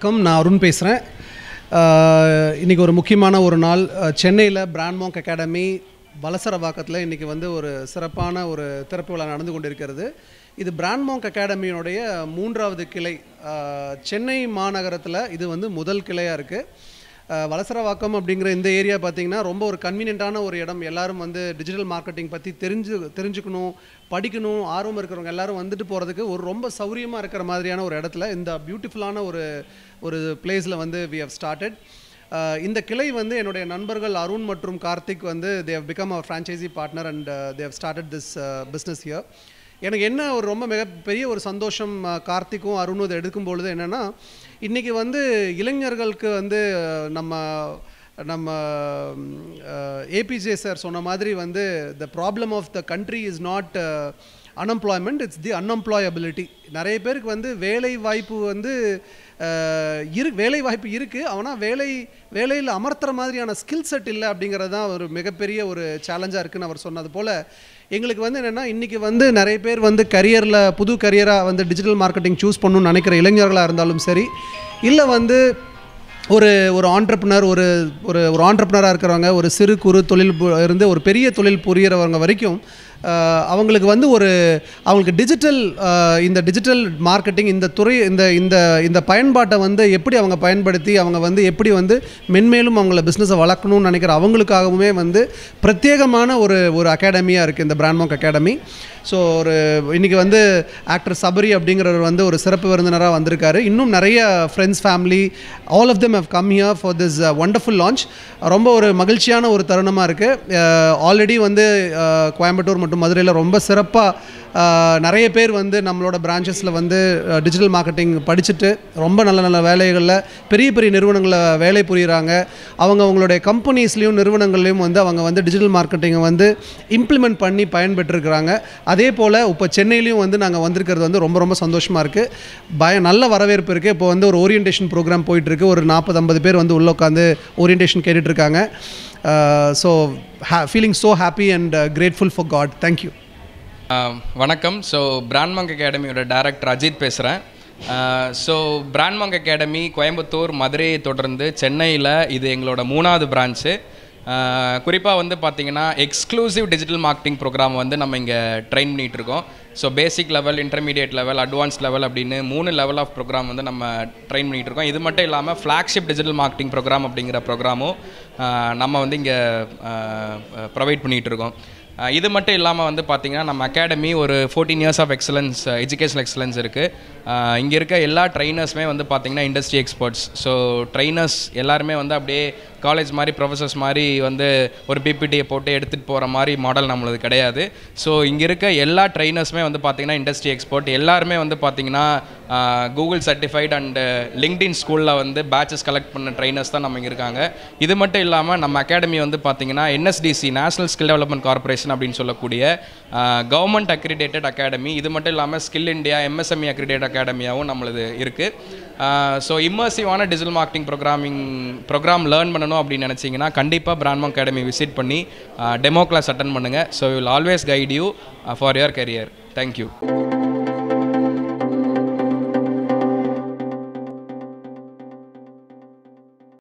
வணக்கம் நான் அருண் பேசுகிறேன் இன்றைக்கி ஒரு முக்கியமான ஒரு நாள் சென்னையில் பிராண்ட்மாங்க் அகாடமி வலசரவாக்கத்தில் இன்றைக்கி வந்து ஒரு சிறப்பான ஒரு திறப்பு விழா நடந்து கொண்டிருக்கிறது இது பிராண்ட்மாங்க் அகாடமியினுடைய மூன்றாவது கிளை அஹ், சென்னை மாநகரத்தில் இது வந்து முதல் கிளையாக இருக்குது அஹ் வலசரவாக்கம் அப்படிங்கிற இந்த ஏரியா பார்த்தீங்கன்னா ரொம்ப ஒரு கன்வீனியண்ட்டான ஒரு இடம் எல்லாரும் வந்து டிஜிட்டல் மார்க்கெட்டிங் பற்றி தெரிஞ்சு தெரிஞ்சுக்கணும் படிக்கணும் ஆர்வம் இருக்கிறவங்க எல்லாரும் வந்துட்டு போகிறதுக்கு ஒரு ரொம்ப சௌரியமாக இருக்கிற மாதிரியான ஒரு இடத்துல இந்த பியூட்டிஃபுல்லான ஒரு ஒரு பிளேஸில் வந்து வி ஹவ் ஸ்டார்டட் இந்த கிளை வந்து என்னுடைய நண்பர்கள் அருண் மற்றும் கார்த்திக் வந்து they have become a franchisee partner and they have started this business here எனக்கு என்ன ஒரு ரொம்ப மிகப்பெரிய ஒரு சந்தோஷம் அஹ், கார்த்திக்கும் அருணும் இதை எடுக்கும் பொழுது என்னென்னா இன்றைக்கி வந்து இளைஞர்களுக்கு வந்து அஹ், நம்ம நம்ம ஏபிஜே சார் சொன்ன மாதிரி வந்து the problem of the country is not unemployment it's the unemployability நிறைய பேருக்கு வந்து வேலை வாய்ப்பு வந்து அஹ், இரு வேலை வாய்ப்பு இருக்குது ஆனால் வேலை வேலையில் அமர்த்துற மாதிரியான ஸ்கில் செட் இல்லை அப்படிங்கிறது தான் ஒரு மிகப்பெரிய ஒரு சேலஞ்சாக இருக்குன்னு அவர் சொன்னது போல் எங்களுக்கு வந்து என்னென்னா இன்றைக்கி வந்து நிறைய பேர் வந்து கரியரில் புது கரியராக வந்து டிஜிட்டல் மார்க்கெட்டிங் சூஸ் பண்ணணும்னு நினைக்கிற இளைஞர்களாக இருந்தாலும் சரி இல்லை வந்து ஒரு ஒரு ஆண்டர்பனர் ஒரு ஒரு ஒரு ஆண்டர்பனராக இருக்கிறவங்க ஒரு சிறு குறு தொழில் பு- இருந்து ஒரு பெரிய தொழில் புரியறவங்க வரைக்கும் ஆஹ், அவங்களுக்கு வந்து ஒரு அவங்களுக்கு டிஜிட்டல் இந்த டிஜிட்டல் மார்க்கெட்டிங் இந்த துறை இந்த இந்த இந்த பயன்பாட்டை வந்து எப்படி அவங்க பயன்படுத்தி அவங்க வந்து எப்படி வந்து மென்மேலும் அவங்கள பிஸ்னஸை வளர்க்கணும்னு நினைக்கிற அவங்களுக்காகவுமே வந்து பிரத்யேகமான ஒரு ஒரு அகாடமியாக இருக்குது இந்த பிராண்ட்மார்க் அகாடமி ஸோ ஒரு இன்றைக்கி வந்து ஆக்டர் சபரி அப்படிங்கிறவர் வந்து ஒரு சிறப்பு விருந்தினராக வந்திருக்காரு இன்னும் நிறைய friends family all of them have come here for this wonderful launch ரொம்ப ஒரு மகிழ்ச்சியான ஒரு தருணமாக இருக்குது ஆல்ரெடி வந்து அஹ், கோயம்புத்தூர் மற்றும் மதுரையில் ரொம்ப சிறப்பாக நிறைய பேர் வந்து நம்மளோட பிரான்ச்சஸில் வந்து டிஜிட்டல் மார்க்கெட்டிங் படிச்சுட்டு ரொம்ப நல்ல நல்ல வேலைகளில் பெரிய பெரிய நிறுவனங்களில் வேலை புரியுறாங்க அவங்க அவங்களுடைய கம்பெனிஸ்லேயும் நிறுவனங்கள்லையும் வந்து அவங்க வந்து டிஜிட்டல் மார்க்கெட்டிங்கை வந்து இம்ப்ளிமெண்ட் பண்ணி பயன்பெற்றிருக்கிறாங்க அதே போல் இப்போ சென்னையிலையும் வந்து நாங்கள் வந்திருக்கிறது வந்து ரொம்ப ரொம்ப சந்தோஷமாக இருக்குது பய நல்ல வரவேற்பு இருக்குது இப்போ வந்து ஒரு ஓரியன்டேஷன் ப்ரோக்ராம் போயிட்டுருக்கு ஒரு நாற்பது ஐம்பது பேர் வந்து உள்ளே உட்காந்து ஓரியன்டேஷன் கேட்டுட்ருக்காங்க so feeling so happy and grateful for God thank you ah வணக்கம் ஸோ பிராண்ட்மாங்க் அகாடமியோட டைரக்டர் அஜித் பேசுகிறேன் ஸோ பிராண்ட்மாங்க் அகாடமி கோயம்புத்தூர் மதுரையை தொடர்ந்து சென்னையில் இது எங்களோட மூணாவது பிரான்ச்சு குறிப்பாக வந்து பார்த்தீங்கன்னா எக்ஸ்க்ளூசிவ் டிஜிட்டல் மார்க்கெட்டிங் ப்ரோக்ராம் வந்து நம்ம இங்கே ட்ரெயின் பண்ணிகிட்டு இருக்கோம் so basic level intermediate level advance level அப்படின்னு மூணு லெவல் ஆஃப் ப்ரோக்ராம் வந்து நம்ம ட்ரெயின் பண்ணிகிட்டு இருக்கோம் இது மட்டும் இல்லாமல் ஃப்ளாக்ஷிப் டிஜிட்டல் மார்க்கெட்டிங் ப்ரோக்ராம் அப்படிங்கிற ப்ரோக்ராமும் நம்ம வந்து இங்கே ப்ரொவைட் பண்ணிகிட்டு இருக்கோம் அஹ் இது மட்டும் இல்லாமல் வந்து பார்த்தீங்கன்னா நம்ம அகாடமி ஒரு fourteen years of excellence educational excellence இருக்குது இங்கே இருக்க எல்லா ட்ரைனர்ஸுமே வந்து பார்த்தீங்கன்னா இண்டஸ்ட்ரி எக்ஸ்பர்ட்ஸ் ஸோ ட்ரைனர்ஸ் எல்லாருமே வந்து அப்படியே காலேஜ் மாதிரி ப்ரொஃபஸர்ஸ் மாதிரி வந்து ஒரு பிபிடியை போட்டு எடுத்துகிட்டு போகிற மாதிரி மாடல் நம்மளது கிடையாது ஸோ இங்கே இருக்க எல்லா ட்ரைனர்ஸுமே வந்து பார்த்தீங்கன்னா இண்டஸ்ட்ரி எக்ஸ்பர்ட் எல்லாருமே வந்து பார்த்தீங்கன்னா கூகுள் சர்டிஃபைட் அண்ட் லிங்க்டின் ஸ்கூலில் வந்து பேச்சஸ் கலெக்ட் பண்ண ட்ரைனர்ஸ் தான் நம்ம இங்கே இருக்காங்க இது மட்டும் இல்லாமல் நம்ம அகாடமி வந்து பார்த்தீங்கன்னா NSDC national skill development corporation அப்படின்னு சொல்லக்கூடிய கவர்மெண்ட் அக்ரிடேட்டட் அகாடமி இது மட்டும் இல்லாமல் ஸ்கில் இந்தியா எம்எஸ்எம்இ அக்ரிடேட் அகாடமியாகவும் நம்மளது இருக்குது ஸோ இம்மர்சிவான digital marketing programming programme learn பண்ணணும் அப்படின்னு நினச்சிங்கன்னா கண்டிப்பாக பிராண்ட்மாங் அகாடமி விசிட் பண்ணி டெமோ கிளாஸ் அட்டன் பண்ணுங்கள் so will always guide you for your career thank you